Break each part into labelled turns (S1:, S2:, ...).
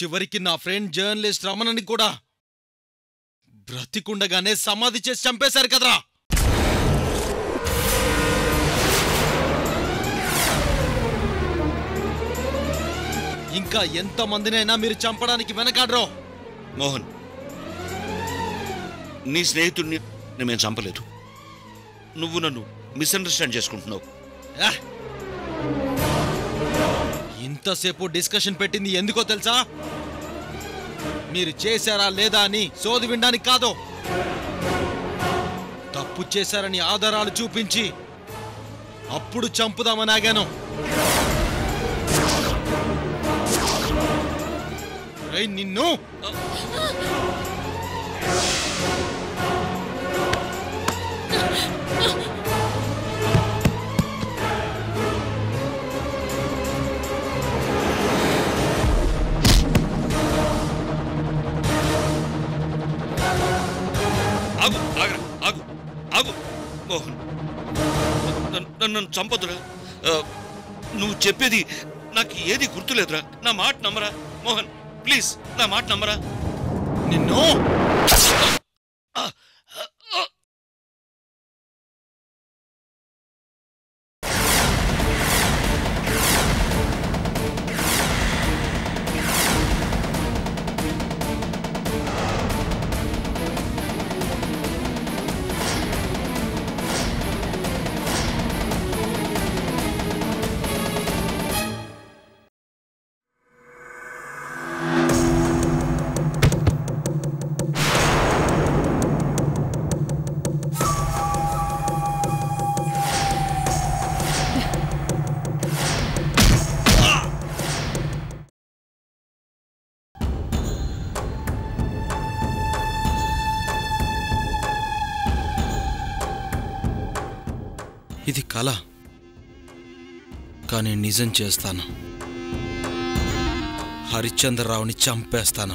S1: చివరికి నా friend journalist రమణని కూడా బ్రతికుండగానే సమాధి చేసి చంపేశారు కదరా ఇంకా ఎంతమందినైనా మీరు చంపడానికి వెనకాడ్రో
S2: మోహన్ నీ స్నేహితుడిని నేను చంపలేదు నువ్వు నన్ను మిస్అండర్స్టాండ్ చేసుకుంటున్నావు
S1: యా! ఇంతసేపు డిస్కషన్ పెట్టింది ఎందుకో తెలుసా మీరు చేశారా లేదా అని సోది వినడానికి కాదు తప్పు చేశారని ఆధారాలు చూపించి అప్పుడు చంపుదామని ఆగాను రేయ్ నిన్ను
S2: ఆగు ఆగరా ఆగు ఆగు మోహన్ నన్ను నన్ను చంపదురా ఆ, నువ్వు చెప్పేది నాకు ఏది గుర్తులేదురా నా మాట నమ్మరా మోహన్ ప్లీజ్ నా మాట నమ్మరా
S1: నిన్ను ఇది కళ కానీ నిజం చేస్తాను హరిశ్చంద్రరావుని చంపేస్తాను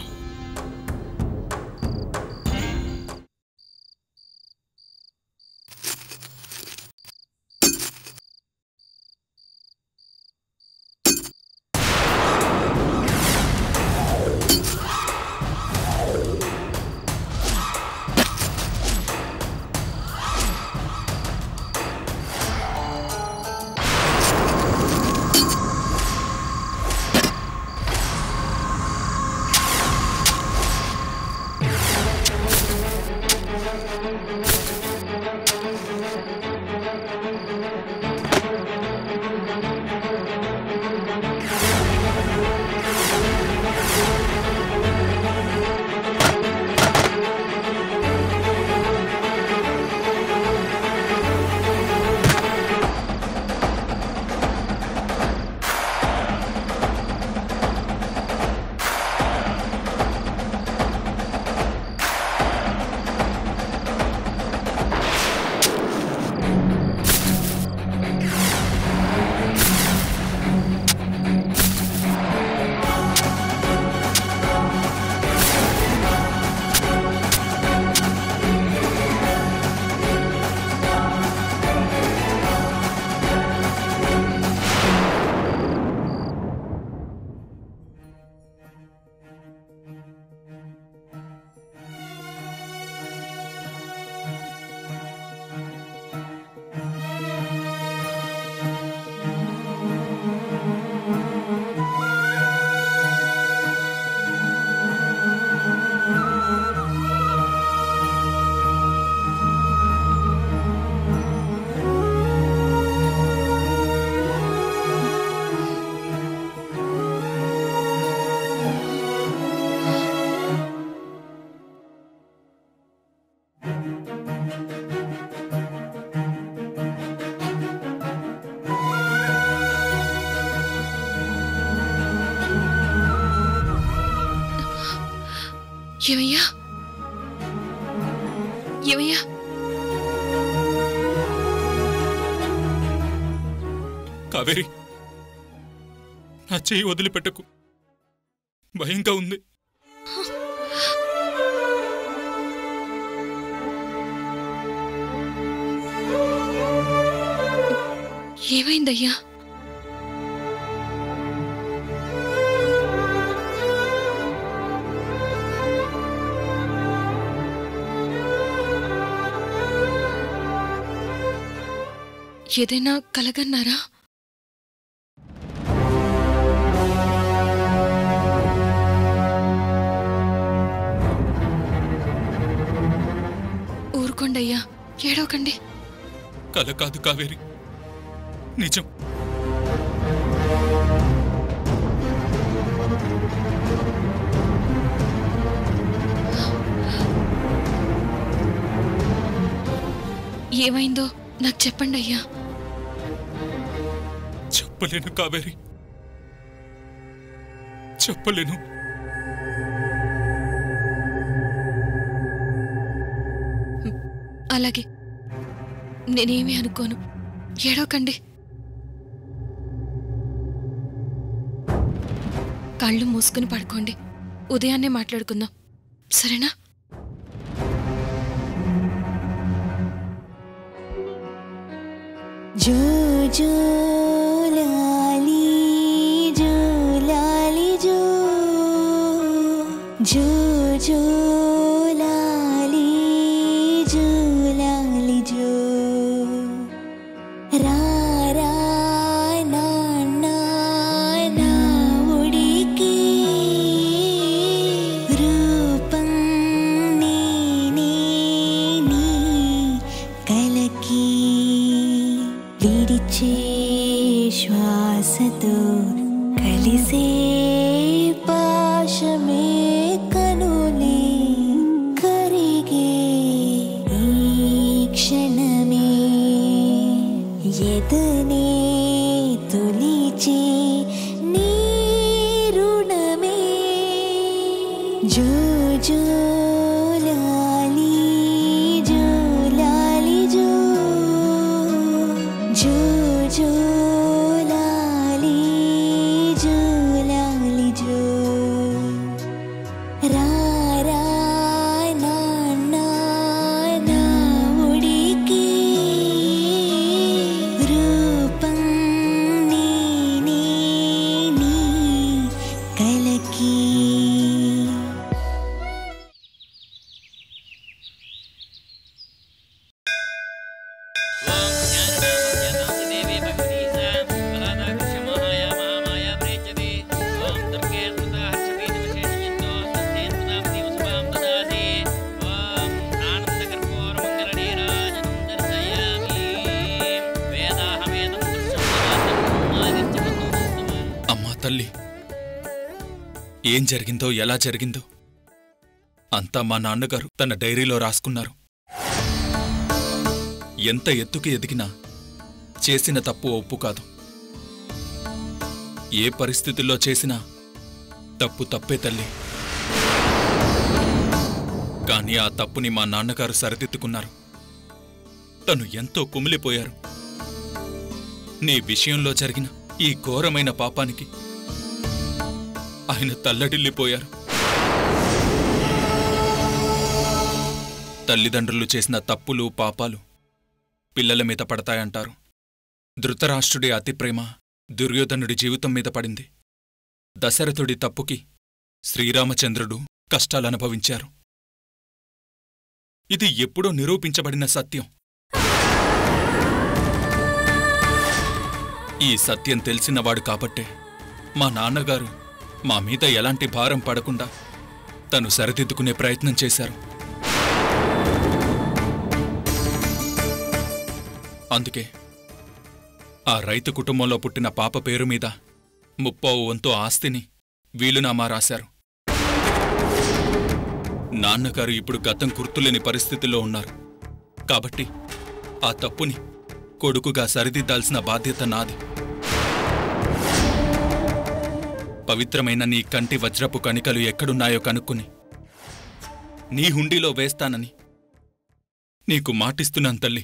S3: ఏమయ్యా ఏమయ్యా
S4: కావేరి నా చెయ్యి వదిలిపెట్టకు భయంగా ఉంది
S3: ఏమైందయ్యా ఏదైనా కలగన్నారా ఊరుకోండయ్యా ఏడవకండి
S4: కల కాదు కావేరి నిజం
S3: ఏమైందో నాకు చెప్పండి అయ్యా
S4: చెప్పలేను కావేరి చెప్పలేను
S3: అలాగే నేనేమీ అనుకోను ఏడవకండి కళ్ళు మూసుకుని పడుకోండి ఉదయాన్నే మాట్లాడుకుందాం సరేనా
S5: जो जो लाली जो लाली जो जो जो लाली जो लाली जो రా రా నా నా నా ఉడికి రూపం నేనే నీ కలకి విడిచే శ్వాసతో కలిసే పాశమే కనులే కరిగే ఈ క్షణమే ఎదనే తొలిచే నీ రుణమే జో జో లాలి జో లాలి జో జో జో లాలి జో లాలి జో రా రా నా నా నా ఉడికి రూపం నేనే నీ కలకి
S6: ఓం జ్ఞానదేవి భగవతి పరాదాకృష్య మహాయ మహామాయ ప్రేచ్యతే ఓం దుర్గే స్మృత హర్షపీఠ విశేషయంతో స్వస్తి స్మృతామతి ఉస్వాం దదాసి ఓం ఆనందకర్పూర మంగళ నీరాజనం దర్శయామి వేదాహమేదం దృశ్యం ఆదిత్యమస్తు
S4: అమ్మా తల్లి ఏం జరిగిందో ఎలా జరిగిందో అంతా మా నాన్నగారు తన డైరీలో రాసుకున్నారు ఎంత ఎత్తుకి ఎదిగినా చేసిన తప్పు ఒప్పు కాదు ఏ పరిస్థితుల్లో చేసినా తప్పు తప్పే తల్లి కానీ ఆ తప్పుని మా నాన్నగారు సరిదిద్దుకున్నారు తను ఎంతో కుమిలిపోయారు నీ విషయంలో జరిగిన ఈ ఘోరమైన పాపానికి ఆయన తల్లడిల్లిపోయారు తల్లిదండ్రులు చేసిన తప్పులు పాపాలు పిల్లల మీద పడతాయంటారు ధృతరాష్ట్రుడి అతి ప్రేమ దుర్యోధనుడి జీవితం మీద పడింది దశరథుడి తప్పుకి శ్రీరామచంద్రుడు కష్టాలనుభవించారు ఇది ఎప్పుడో నిరూపించబడిన సత్యం ఈ సత్యం తెలిసినవాడు కాబట్టే మా నాన్నగారు మా మీద ఎలాంటి భారం పడకుండా తను సరిదిద్దుకునే ప్రయత్నం చేశారు అందుకే ఆ రైతు కుటుంబంలో పుట్టిన పాప పేరు మీద ముప్పావు వంతు ఆస్తిని వీలునామా రాశారు నాన్నగారు ఇప్పుడు గతం గుర్తులేని పరిస్థితిలో ఉన్నారు కాబట్టి ఆ తప్పుని కొడుకుగా సరిదిద్దాల్సిన బాధ్యత నాది పవిత్రమైన నీ కంటి వజ్రపు కణికలు ఎక్కడున్నాయో కనుక్కుని నీ హుండీలో వేస్తానని నీకు మాటిస్తున్నాను తల్లి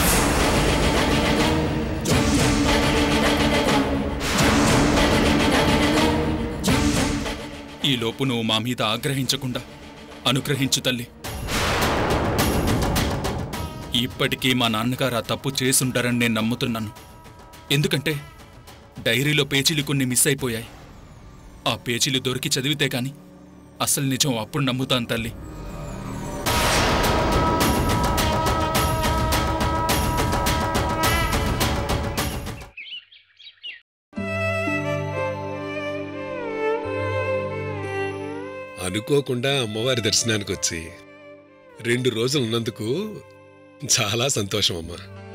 S4: ఈలోపు నువ్వు మా మీద ఆగ్రహించకుండా అనుగ్రహించు తల్లి ఇప్పటికీ మా నాన్నగారు ఆ తప్పు చేసుంటారని నేను నమ్ముతున్నాను ఎందుకంటే డైరీలో పేజీలు కొన్ని మిస్ అయిపోయాయి ఆ పేజీలు దొరికి చదివితే కాని అసలు నిజం అప్పుడు నమ్ముతాను తల్లి
S7: అనుకోకుండా అమ్మవారి దర్శనానికి వచ్చి రెండు రోజులు ఉన్నందుకు చాలా సంతోషం అమ్మా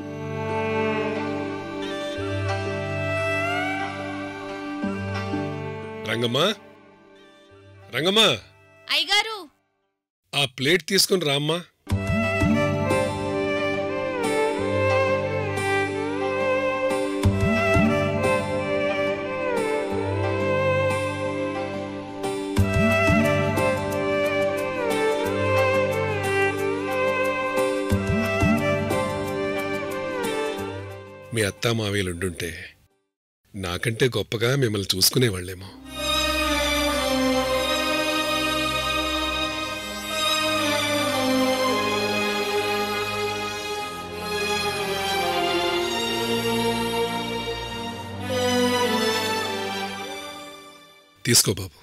S7: రంగమ్మా రంగమ్మా
S3: అయ్యగారు
S7: ఆ ప్లేట్ తీసుకుని రామ్మా మీ అత్తా మావేలుండుంటే నాకంటే గొప్పగా మిమ్మల్ని చూసుకునేవాళ్ళేమో తీసుకో బాబు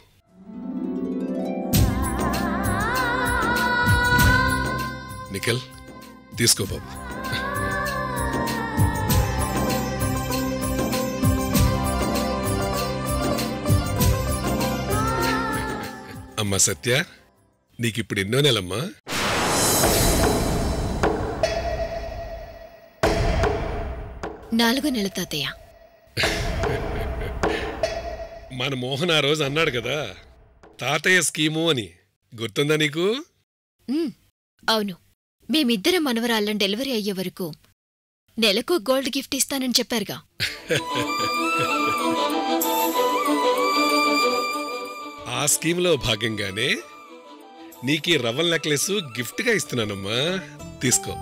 S7: నిఖిల్ తీసుకో బాబు అమ్మా సత్య నీకిప్పుడు ఎన్నో నెలమ్మా
S3: నాలుగో నెల తాతయ్య
S7: మన మోహన్ ఆ రోజు అన్నాడు కదా తాతయ్య స్కీము అని గుర్తుందా నీకు
S3: ఉమ్, అవును మేమిద్దరం మనవరాళ్ళం డెలివరీ అయ్యే వరకు నెలకు గోల్డ్ గిఫ్ట్ ఇస్తానని చెప్పారుగా
S7: ఆ స్కీమ్లో భాగంగానే నీకీ రవ్వల నెక్లెస్ గిఫ్ట్గా ఇస్తున్నానమ్మా తీసుకో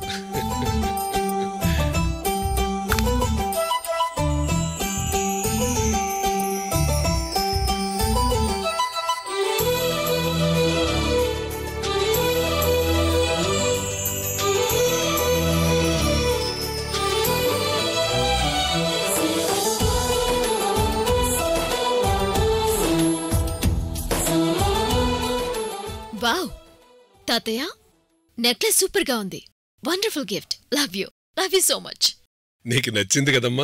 S3: వావ్ తాతయ్య నెక్లెస్ సూపర్గా ఉంది wonderful gift love you love you so much
S7: నీకు నచ్చింది కదమ్మా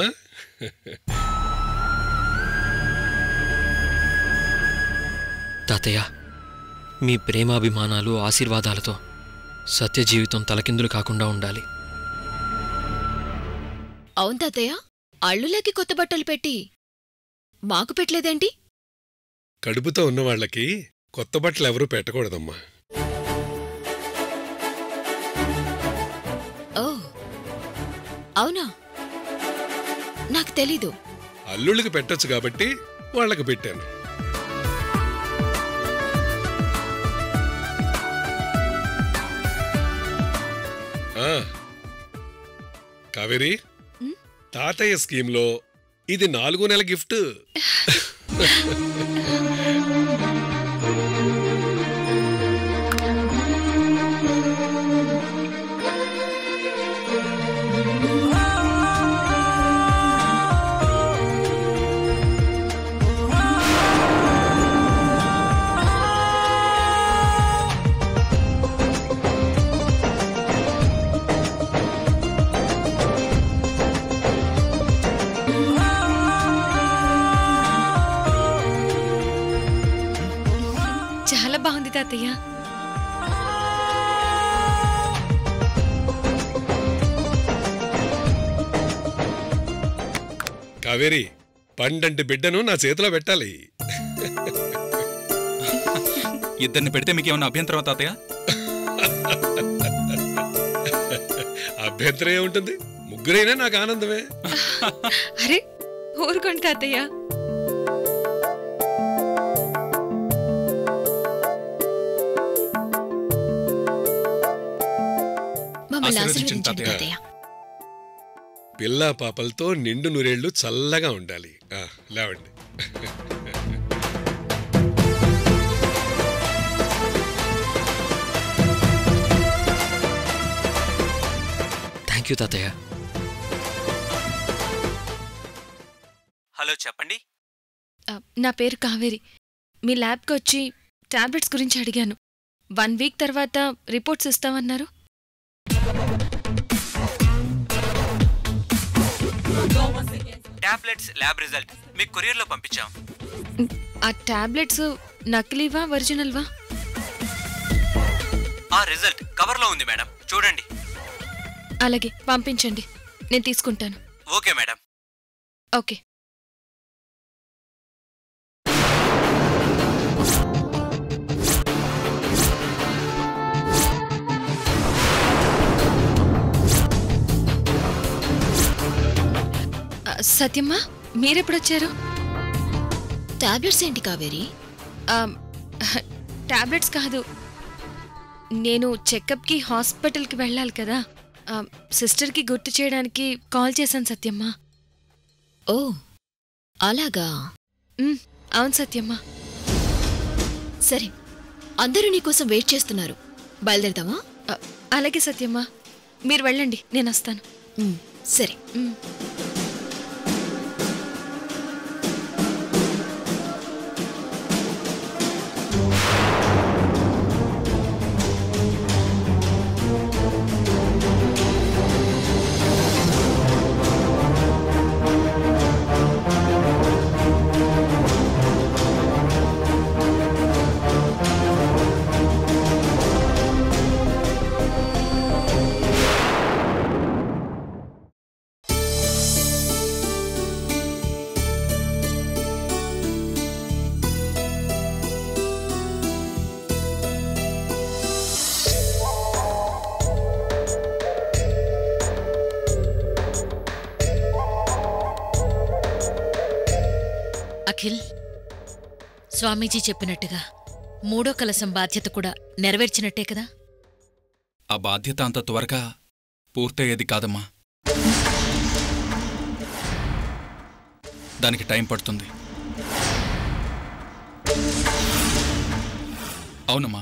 S6: తాతయ్య మీ ప్రేమాభిమానాలు ఆశీర్వాదాలతో సత్య జీవితం తలకిందులు కాకుండా ఉండాలి
S3: అవును తాతయ్య అళ్ళులకి కొత్త బట్టలు పెట్టి మాకు పెట్టలేదేంటి
S7: కడుపుతో ఉన్న వాళ్ళకి కొత్త బట్టలు ఎవరూ పెట్టకూడదమ్మా
S3: ఓ అవునా నాకు తెలీదు
S7: అల్లుళ్ళకి పెట్టొచ్చు కాబట్టి వాళ్ళకి పెట్టాను ఆ, కావేరి తాతయ్య స్కీమ్లో ఇది నాలుగో నెల గిఫ్ట్
S3: చాలా బాగుంది తాతయ్య
S7: కావేరి పండంటి బిడ్డను నా చేతిలో పెట్టాలి
S4: ఇద్దరిని పెడితే మీకేమన్నా అభ్యంతరం తాతయ్య
S7: అభ్యంతరం ఏముంటుంది ముగ్గురైనా నాకు ఆనందమే
S3: అరే ఊరుకోండి తాతయ్య మమ్మల్ని
S4: ఆశీర్వదించండి
S3: ఆశీర్వదించండి
S4: తాతయ్య.
S3: తాతయ్య
S7: పిల్ల పాపలతో నిండు నూరేళ్లు చల్లగా ఉండాలి ఆ, లేవండి
S6: థ్యాంక్ యూ తాతయ్య
S8: హలో చెప్పండి
S3: ఆ, నా పేరు కావేరి మీ ల్యాబ్కి వచ్చి టాబ్లెట్స్ గురించి అడిగాను వన్ వీక్ తర్వాత రిపోర్ట్స్ ఇస్తామన్నారు
S8: టాబ్లెట్స్ ల్యాబ్ రిజల్ట్ మీకు కొరియర్లో పంపించాం
S3: ఆ టాబ్లెట్స్ నకిలీవా ఒరిజినల్వా
S8: ఆ రిజల్ట్ కవర్లో ఉంది మేడం చూడండి
S3: అలాగే పంపించండి నేను తీసుకుంటాను
S8: ఓకే మేడం
S3: ఓకే ఆ, సత్యమ్మా మీరెప్పుడొచ్చారు
S9: టాబ్లెట్స్ ఏంటి కావేరి
S3: టాబ్లెట్స్ కాదు నేను చెకప్కి హాస్పిటల్కి వెళ్ళాలి కదా ఆ, సిస్టర్కి గుర్తు చేయడానికి కాల్ చేశాను సత్యమ్మ
S9: ఓ అలాగా
S3: ఉమ్, అవును సత్యమ్మ
S9: సరే అందరూ నీకోసం వెయిట్ చేస్తున్నారు బయలుదేరదామా
S3: ఆ, అలాగే సత్యమ్మ మీరు వెళ్ళండి నేను వస్తాను
S9: ఉమ్, సరే
S3: ఉమ్.
S10: అఖిల్ స్వామీజీ చెప్పినట్టుగా మూడో కలసం బాధ్యత కూడా నెరవేర్చినట్టే కదా
S4: ఆ బాధ్యత అంత త్వరగా పూర్తయ్యేది కాదమ్మా దానికి టైం పడుతుంది అవునమ్మా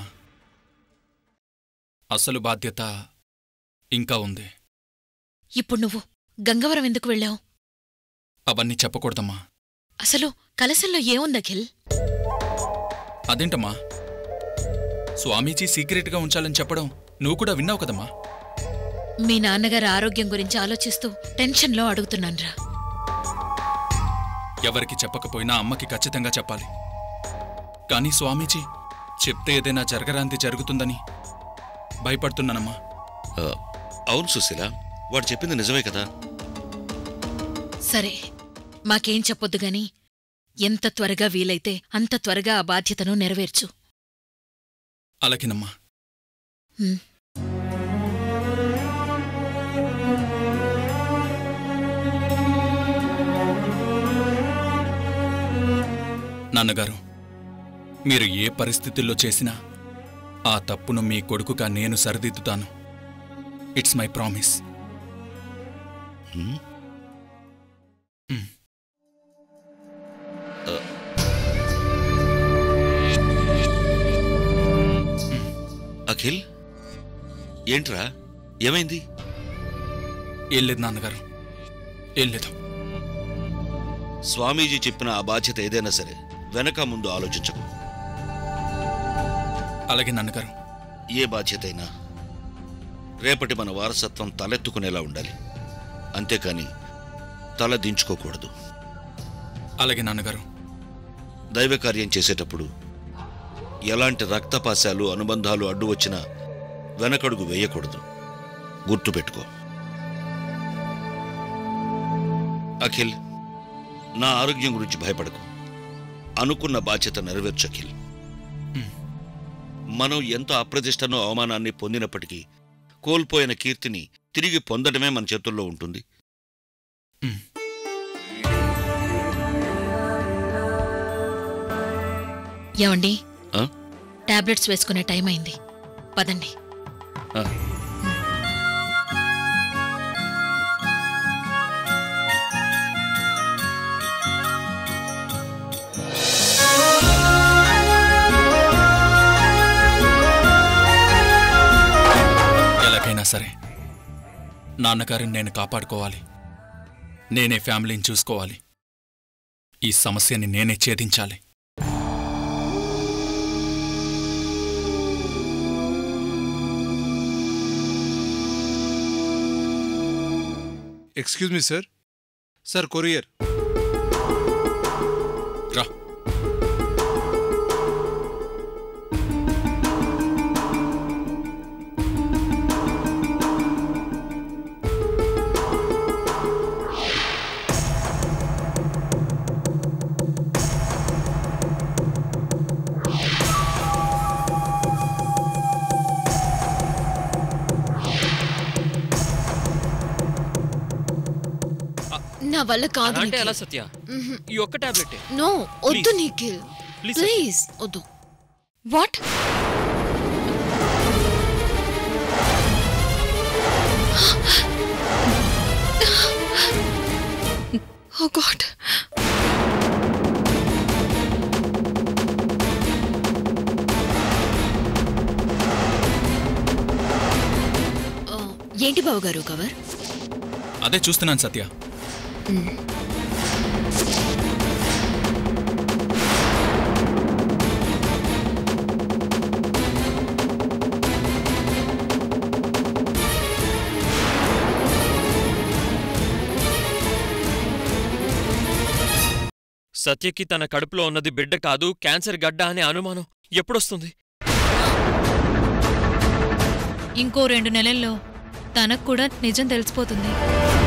S4: అసలు బాధ్యత ఇంకా ఉంది
S10: ఇప్పుడు నువ్వు గంగవరం ఎందుకు వెళ్ళావు
S4: అవన్నీ చెప్పకూడదమ్మా
S10: అసలు కలసంలో ఏముంది అఖిల్
S4: అదేంటమ్మా స్వామీజీ సీక్రెట్గా ఉంచాలని చెప్పడం నువ్వు కూడా విన్నావు కదమ్మా
S10: మీ నాన్నగారి ఆరోగ్యం గురించి ఆలోచిస్తూ టెన్షన్లో అడుగుతున్నాన్రా
S4: ఎవరికి చెప్పకపోయినా అమ్మకి ఖచ్చితంగా చెప్పాలి కానీ స్వామీజీ చెప్తే ఏదైనా జరగరాంది జరుగుతుందని భయపడుతున్నానమ్మా
S2: ఆ, అవును సుశీల వాడు చెప్పింది నిజమే కదా
S10: సరే మాకేం చెప్పొద్దు గాని ఎంత త్వరగా వీలైతే అంత త్వరగా ఆ బాధ్యతను నెరవేర్చు
S4: అలాగేనమ్మా
S10: హ్మ్.
S4: నాన్నగారు మీరు ఏ పరిస్థితుల్లో చేసినా ఆ తప్పును మీ కొడుకుగా నేను సరిదిద్దుతాను ఇట్స్ మై ప్రామిస్
S2: హ్మ్?
S4: హ్మ్.
S2: ఆ. అఖిల్ ఏంట్రా ఏమైంది
S4: ఏం లేదు నాన్నగారు ఏం లేదు
S2: స్వామీజీ చెప్పిన ఆ బాధ్యత ఏదైనా సరే వెనక ముందు ఆలోచించకు
S4: అలాగే నాన్నగారు
S2: ఏ బాధ్యత అయినా రేపటి మన వారసత్వం తలెత్తుకునేలా ఉండాలి అంతేకాని తల దించుకోకూడదు
S4: అలాగే నాన్నగారు
S2: దైవ కార్యం చేసేటప్పుడు ఎలాంటి రక్తపాశాలు అనుబంధాలు అడ్డు వచ్చినా వెనకడుగు వేయకూడదు గుర్తుపెట్టుకో అఖిల్ నా ఆరోగ్యం గురించి భయపడకు అనుకున్న బాధ్యత నెరవేర్చు అఖిల్ మనం ఎంత అప్రతిష్టనో అవమానాన్ని పొందినప్పటికీ కోల్పోయిన కీర్తిని తిరిగి పొందడమే మన చేతుల్లో ఉంటుంది
S4: మ్.
S10: ఏమండి
S2: ఆ?
S10: టాబ్లెట్స్ వేసుకునే టైం అయింది పదండి
S2: ఆ.
S4: ఎలాగైనా సరే నాన్నగారిని నేను కాపాడుకోవాలి నేనే ఫ్యామిలీని చూసుకోవాలి ఈ సమస్యని నేనే ఛేదించాలి
S11: excuse me sir sir courier
S4: రా
S9: నా వల్ల కాదు
S6: అంటే
S9: నిఖిల్.
S6: ఎలా సత్య
S9: మ్హూ.
S6: ఈ ఒక్క టాబ్లెట్
S9: నో వద్దు
S6: Please.
S9: నిఖిల్
S6: Please,
S9: ప్లీజ్ వద్దు
S3: వాట్ ఓ గాడ్
S9: ఆ, ఏంటి బావగారు కవర్
S4: అదే చూస్తున్నాను సత్య
S6: సత్యకి తన కడుపులో ఉన్నది బిడ్డ కాదు క్యాన్సర్ గడ్డ అనే అనుమానం ఎప్పుడొస్తుంది
S10: ఇంకో రెండు నెలల్లో తనకు కూడా నిజం తెలిసిపోతుంది